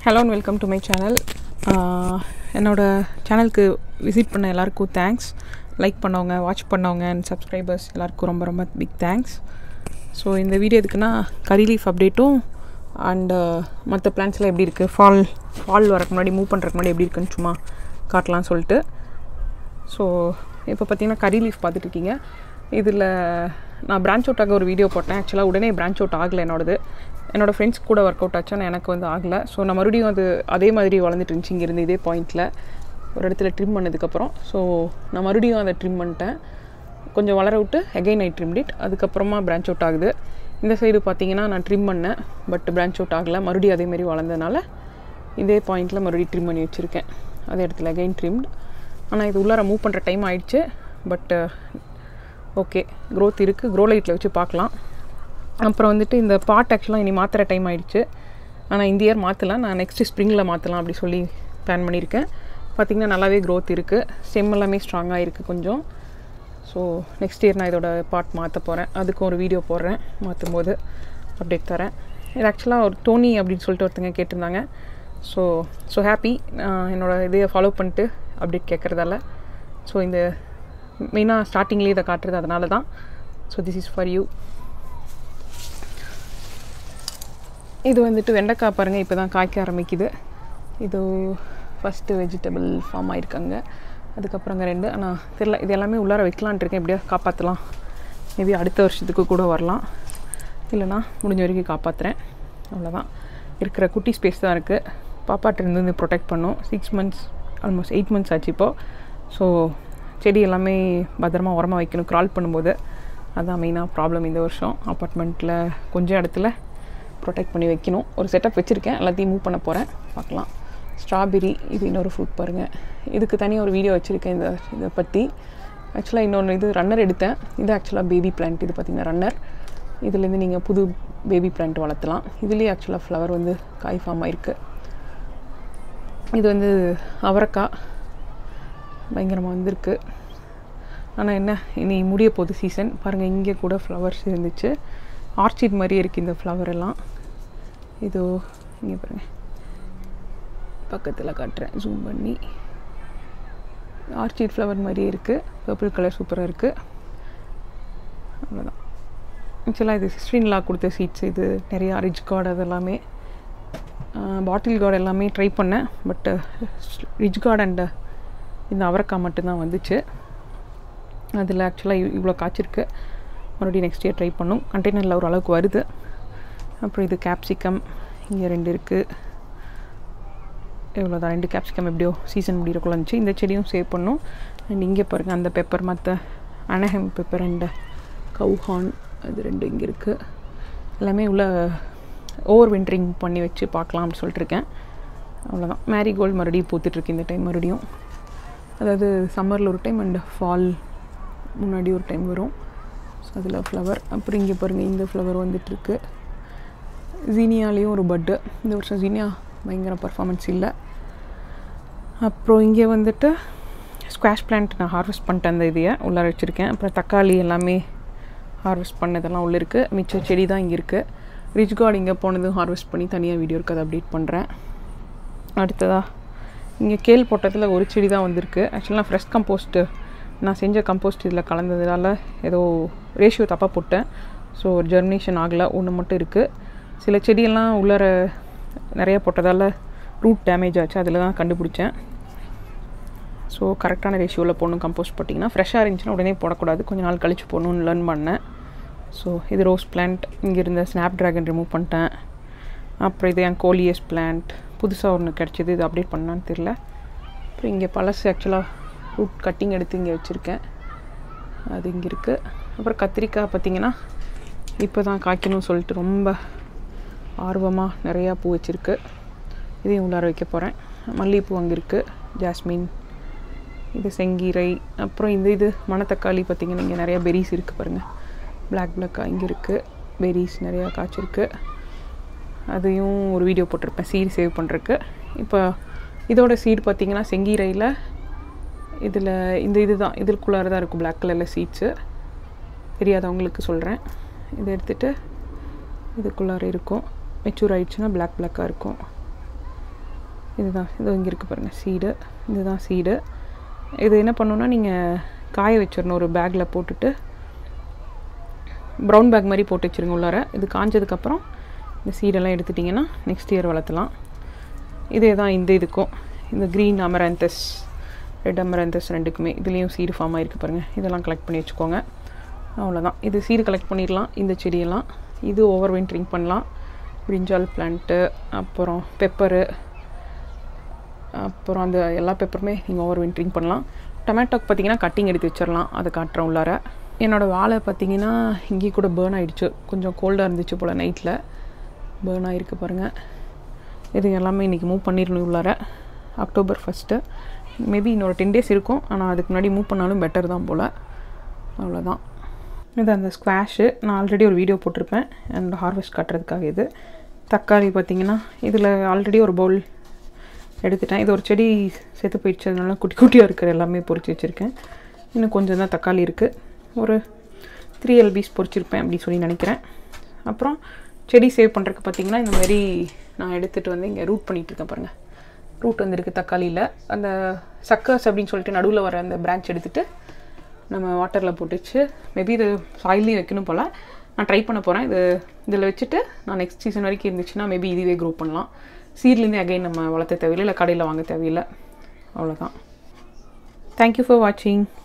hello and welcome to my channel என்னோடய சேனலுக்கு visit பண்ண எல்லாருக்கும் தேங்க்ஸ் லைக் பண்ணவங்க வாட்ச் பண்ணவங்க அண்ட் சப்ஸ்கிரைபர்ஸ் எல்லாருக்கும் ரொம்ப ரொம்ப பிக் தேங்க்ஸ் ஸோ இந்த வீடியோ எதுக்குன்னா கரி லீஃப் அப்டேட்டும் அண்டு மற்ற பிளான்ஸ்லாம் எப்படி இருக்குது ஃபால் ஃபால் வரக்கு முன்னாடி மூவ் பண்ணுறதுக்கு முன்னாடி எப்படி இருக்குன்னு சும்மா காட்டலாம்னு சொல்லிட்டு ஸோ இப்போ பார்த்தீங்கன்னா கரி லீஃப் பார்த்துட்ருக்கீங்க இதில் நான் பிரான்ச் அவுட் ஆக ஒரு வீடியோ போட்டேன் ஆக்சுவலாக உடனே பிரான்ச் அவுட் ஆகலை என்னோடது என்னோடய ஃப்ரெண்ட்ஸ் கூட ஒர்க் அவுட் ஆச்சு ஆனால் எனக்கு வந்து ஆகலை ஸோ நான் மறுபடியும் அது அதே மாதிரி வளர்ந்துட்டு இருந்துச்சு இங்கேருந்து இதே பாயிண்டில் ஒரு இடத்துல ட்ரிம் பண்ணதுக்கப்புறம் ஸோ நான் மறுபடியும் அதை ட்ரிம் பண்ணிட்டேன் கொஞ்சம் வளர விட்டு அகைன் ஐ ட்ரிம் இட் அதுக்கப்புறமா பிரான்ச் அவுட் ஆகுது இந்த சைடு பார்த்தீங்கன்னா நான் ட்ரிம் பண்ணேன் பட் பிரான்ச் அவுட் ஆகலை மறுபடியும் அதேமாரி வளர்ந்ததுனால இதே பாயிண்டில் மறுபடியும் ட்ரிம் பண்ணி வச்சுருக்கேன் அதே இடத்துல அகைன் ட்ரிம்ட் ஆனால் இது உள்ளார மூவ் பண்ணுற டைம் ஆயிடுச்சு பட்டு ஓகே க்ரோத் இருக்குது க்ரோ லைட்டில் வச்சு பார்க்கலாம் அப்புறம் வந்துட்டு இந்த பாட் ஆக்சுவலாக இனி மாற்றுற டைம் ஆயிடுச்சு ஆனால் இந்த இயர் மாற்றலாம் நான் நெக்ஸ்ட்டு ஸ்ப்ரிங்கில் மாற்றலாம் அப்படி சொல்லி பிளான் பண்ணியிருக்கேன் பார்த்திங்கன்னா நல்லாவே க்ரோத் இருக்குது ஸ்டெம் எல்லாமே ஸ்ட்ராங்காக இருக்குது கொஞ்சம் ஸோ நெக்ஸ்ட் இயர் நான் இதோட பாட் மாற்ற போகிறேன் அதுக்கும் ஒரு வீடியோ போடுறேன் மாற்றும் போது அப்டேட் தரேன் இது ஆக்சுவலாக ஒரு டோனி அப்படின்னு சொல்லிட்டு ஒருத்தங்க கேட்டிருந்தாங்க ஸோ ஸோ ஹாப்பி என்னோடய இதையை ஃபாலோ பண்ணிட்டு அப்டேட் கேட்குறதால ஸோ இந்த மெயினாக ஸ்டார்டிங்லேயே இதை காட்டுறது அதனால தான் so this is for you இது வந்துட்டு வெண்டைக்காய் பாருங்கள் இப்போ தான் காய்க்க ஆரம்பிக்குது இது ஃபஸ்ட்டு வெஜிடபிள் ஃபார்ம் ஆயிருக்காங்க அதுக்கப்புறங்க ரெண்டு ஆனால் தெரில இது எல்லாமே உள்ளார வைக்கலான்ட்டு இருக்கேன் எப்படியா காப்பாற்றலாம் மேபி அடுத்த வருஷத்துக்கு கூட வரலாம் இல்லைனா முடிஞ்ச வரைக்கும் காப்பாற்றுறேன் அவ்வளோதான் இருக்கிற குட்டி ஸ்பேஸ் தான் இருக்குது பாப்பாட்டிருந்து வந்து ப்ரொடெக்ட் பண்ணும் six months almost eight months ஆச்சு இப்போது ஸோ செடி எல்லாமே பத்திரமா உரமாக வைக்கணும் க்ரால் பண்ணும்போது அதுதான் மெயினாக ப்ராப்ளம் இந்த வருஷம் அப்பார்ட்மெண்ட்டில் கொஞ்சம் இடத்துல ப்ரொடெக்ட் பண்ணி வைக்கணும் ஒரு செட்டப் வச்சுருக்கேன் எல்லாத்தையும் மூவ் பண்ண போகிறேன் பார்க்கலாம் ஸ்ட்ராபெரி இது இன்னொரு ஃப்ரூட் பாருங்கள் இதுக்கு தனியாக ஒரு வீடியோ வச்சுருக்கேன் இந்த இதை பற்றி ஆக்சுவலாக இன்னொன்று இது ரன்னர் எடுத்தேன் இது ஆக்சுவலாக பேபி பிளான்ட் இது பார்த்திங்கன்னா ரன்னர் இதுலேருந்து நீங்கள் புது பேபி பிளான்ட் வளர்த்தலாம் இதுலேயே ஆக்சுவலாக ஃப்ளவர் வந்து காய் ஃபார்ம் ஆயிருக்கு இது வந்து அவரைக்காய் பயங்கரமாக வந்திருக்கு ஆனால் என்ன இனி முடிய போகுது சீசன் பாருங்கள் இங்கே கூட ஃப்ளவர்ஸ் இருந்துச்சு ஆர்ச்சிட் மாதிரியே இருக்குது இந்த ஃப்ளவர் எல்லாம் இதோ இங்கே பாருங்கள் பக்கத்தில் காட்டுறேன் ஜூம் பண்ணி ஆர்ச்சிட் ஃப்ளவர் மாதிரியே இருக்குது பர்பிள் கலர் சூப்பராக இருக்குது அவ்வளோதான் ஆக்சுவலாக இது சிஸ்டின்லா கொடுத்த சீட்ஸ் இது நிறையா ரிச் கார்டு அதெல்லாமே பாட்டில் கார்டு எல்லாமே ட்ரை பண்ணேன் பட்டு ரிச் கார்டு அண்ட் இந்த அவரைக்காய் மட்டும்தான் வந்துச்சு அதில் ஆக்சுவலாக இவ்வளோ காய்ச்சிருக்கு மறுபடியும் நெக்ஸ்ட் இயர் ட்ரை பண்ணும் கண்டெய்னரில் ஒரு அளவுக்கு வருது அப்புறம் இது கேப்சிகம் இங்கே ரெண்டு இருக்குது இவ்வளோ தான் ரெண்டு கேப்சிகம் எப்படியோ சீசன் முடிகிறக்குள்ள இருந்துச்சு இந்த செடியும் சேவ் பண்ணும் அண்ட் இங்கே பாருங்கள் அந்த பெப்பர் மற்ற அனஹெம் பெப்பர் அண்ட் கவுஹான் அது ரெண்டு இங்கே இருக்குது எல்லாமே உள்ள ஓவர் வின்ட்ரிங் பண்ணி வச்சு பார்க்கலாம் அப்படின்னு சொல்லிட்டுருக்கேன் அவ்வளோதான் மேரிகோல்டு மறுபடியும் பூத்துட்ருக்கு இந்த டைம் மறுபடியும் அதாவது சம்மரில் ஒரு டைம் அண்ட் ஃபால் முன்னாடி ஒரு டைம் வரும் ஸோ அதில் ஃப்ளவர் அப்புறம் இங்கே பாருங்கள் இந்த ஃப்ளவர் வந்துட்டுருக்கு ஜீனியாலேயும் ஒரு பட்டு இந்த வருஷம் ஜீனியா பயங்கர பர்ஃபாமன்ஸ் இல்லை அப்புறம் இங்கே வந்துட்டு ஸ்குவாஷ் பிளான்ட் நான் ஹார்வெஸ்ட் பண்ணிட்டேன் அந்த இதையை உள்ளார வச்சுருக்கேன் அப்புறம் தக்காளி எல்லாமே ஹார்வெஸ்ட் பண்ணதெல்லாம் உள்ளே இருக்குது மிச்ச செடி தான் இங்கே இருக்குது ரிச் கார்டு இங்கே போனதும் ஹார்வெஸ்ட் பண்ணி தனியாக வீடியோ இருக்குது அதை அப்டேட் பண்ணுறேன் அடுத்ததாக இங்கே கேள் போட்டதில் ஒரு செடி தான் வந்திருக்கு ஆக்சுவலாக ஃப்ரெஷ் கம்போஸ்ட்டு நான் செஞ்ச கம்போஸ்ட் இதில் கலந்ததுனால ஏதோ ரேஷியோ தப்பாக போட்டேன் ஸோ ஜெர்மினேஷன் ஆகலை ஒன்று மட்டும் இருக்குது சில செடியெல்லாம் உள்ளார நிறைய போட்டதால் ரூட் டேமேஜ் ஆச்சு அதில் தான் கண்டுபிடிச்சேன் ஸோ கரெக்டான ரேஷியோவில் போடணும் கம்போஸ்ட் போட்டிங்கன்னா ஃப்ரெஷ்ஷாக இருந்துச்சுன்னா உடனே போடக்கூடாது கொஞ்சம் நாள் கழித்து போடணும்னு லேர்ன் பண்ணேன் ஸோ இது ரோஸ் பிளான்ட் இங்கே இருந்த ஸ்னாப் ட்ராகன் ரிமூவ் பண்ணிட்டேன் அப்புறம் இது என் கோலியஸ் பிளான்ட் புதுசாக ஒன்று கிடச்சிது இது அப்டேட் பண்ணான்னு தெரில அப்புறம் இங்கே பழசு ஆக்சுவலாக ரூட் கட்டிங் எடுத்து இங்கே வச்சுருக்கேன் அது இங்கே இருக்குது அப்புறம் கத்திரிக்காய் பார்த்திங்கன்னா இப்போ தான் காய்க்கணும்னு சொல்லிட்டு ரொம்ப ஆர்வமாக நிறையா பூ வச்சுருக்கு இதையும் உள்ளார வைக்க போகிறேன் மல்லிகைப்பூ அங்கே இருக்குது ஜாஸ்மின் இது செங்கீரை அப்புறம் இந்த இது மணத்தக்காளி பார்த்திங்கன்னா இங்கே நிறையா பெரிஸ் இருக்குது பாருங்கள் பிளாக் பிளாக்காக இங்கே இருக்குது பெரிஸ் நிறையா காய்ச்சிருக்கு அதையும் ஒரு வீடியோ போட்டிருப்பேன் சீட் சேவ் பண்ணுறக்கு இப்போ இதோட சீடு பார்த்திங்கன்னா செங்கீரையில் இதில் இந்த இது தான் இதற்குள்ளார தான் இருக்கும் பிளாக் கலரில் சீட்ஸு தெரியாதவங்களுக்கு சொல்கிறேன் இதை எடுத்துகிட்டு இதுக்குள்ளார இருக்கும் மெச்சூர் ஆயிடுச்சுன்னா பிளாக் பிளாக்காக இருக்கும் இதுதான் இது இங்கே இருக்குது பாருங்கள் சீடு இதுதான் சீடு இது என்ன பண்ணணுன்னா நீங்கள் காய வச்சிடணும் ஒரு பேக்கில் போட்டுட்டு ப்ரௌன் பேக் மாதிரி போட்டு வச்சுருங்க உள்ளார இது காஞ்சதுக்கப்புறம் இந்த சீடெல்லாம் எடுத்துட்டிங்கன்னா நெக்ஸ்ட் இயர் வளர்த்தலாம் இதே தான் இந்த இதுக்கும் இந்த க்ரீன் அமரந்தஸ் ரெட் அமரந்தஸ் ரெண்டுக்குமே இதுலேயும் சீடு ஃபார்ம் ஆகிருக்கு பாருங்கள் இதெல்லாம் கலெக்ட் பண்ணி வச்சுக்கோங்க அவ்வளோதான் இது சீடு கலெக்ட் பண்ணிடலாம் இந்த செடியெல்லாம் இது ஓவர் வின்ட்ரிங் பண்ணலாம் பிரிஞ்சால் பிளான்ட்டு அப்புறம் பெப்பரு அப்புறம் அந்த எல்லா பெப்பருமே நீங்கள் ஓவர் வின்ட்ரிங் பண்ணலாம் டொமேட்டோக்கு பார்த்தீங்கன்னா கட்டிங் எடுத்து வச்சிடலாம் அதை காட்டுறேன் உள்ளார என்னோடய வாழை பார்த்தீங்கன்னா இங்கேயே கூட பேர்ன் ஆகிடுச்சு கொஞ்சம் கோல்டாக இருந்துச்சு போல் நைட்டில் பேர்ன் ஆகிருக்கு பாருங்கள் இது எல்லாமே இன்றைக்கி மூவ் பண்ணிடணும் உள்ளார அக்டோபர் ஃபஸ்ட்டு மேபி இன்னொரு டென் டேஸ் இருக்கும் ஆனால் அதுக்கு முன்னாடி மூவ் பண்ணாலும் பெட்டர் தான் போல் அவ்வளோதான் இது அந்த ஸ்குவாஷு நான் ஆல்ரெடி ஒரு வீடியோ போட்டிருப்பேன் அண்ட் ஹார்வெஸ்ட் காட்டுறதுக்காக இது தக்காளி பார்த்தீங்கன்னா இதில் ஆல்ரெடி ஒரு பவுல் எடுத்துட்டேன் இது ஒரு செடி செத்து போயிடுச்சு அதனால குட்டி குட்டியாக இருக்கிற எல்லாமே பொறிச்சு வச்சுருக்கேன் இன்னும் கொஞ்சம் தான் தக்காளி இருக்குது ஒரு த்ரீ எல்பிஸ் பொறிச்சிருப்பேன் அப்படி சொல்லி நினைக்கிறேன் அப்புறம் செடி சேவ் பண்ணுறதுக்கு பார்த்தீங்கன்னா இந்த மாதிரி நான் எடுத்துகிட்டு வந்து இங்கே ரூட் பண்ணிகிட்ருக்கேன் பாருங்கள் ரூட் வந்துருக்கு தக்காளியில் அந்த சக்கர்ஸ் அப்படின்னு சொல்லிட்டு நடுவில் வர அந்த பிரான்ச் எடுத்துகிட்டு நம்ம வாட்டரில் போட்டுச்சு மேபி இது சாயிலையும் வைக்கணும் போல் நான் ட்ரை பண்ண போகிறேன் இது இதில் வச்சுட்டு நான் நெக்ஸ்ட் சீசன் வரைக்கும் இருந்துச்சுன்னா மேபி இதுவே க்ரோ பண்ணலாம் சீட்லேருந்தே அகைன் நம்ம வளர்த்த தேவையில்லை இல்லை கடையில் வாங்க தேவையில்லை அவ்வளோதான் தேங்க்யூ ஃபார் வாட்சிங்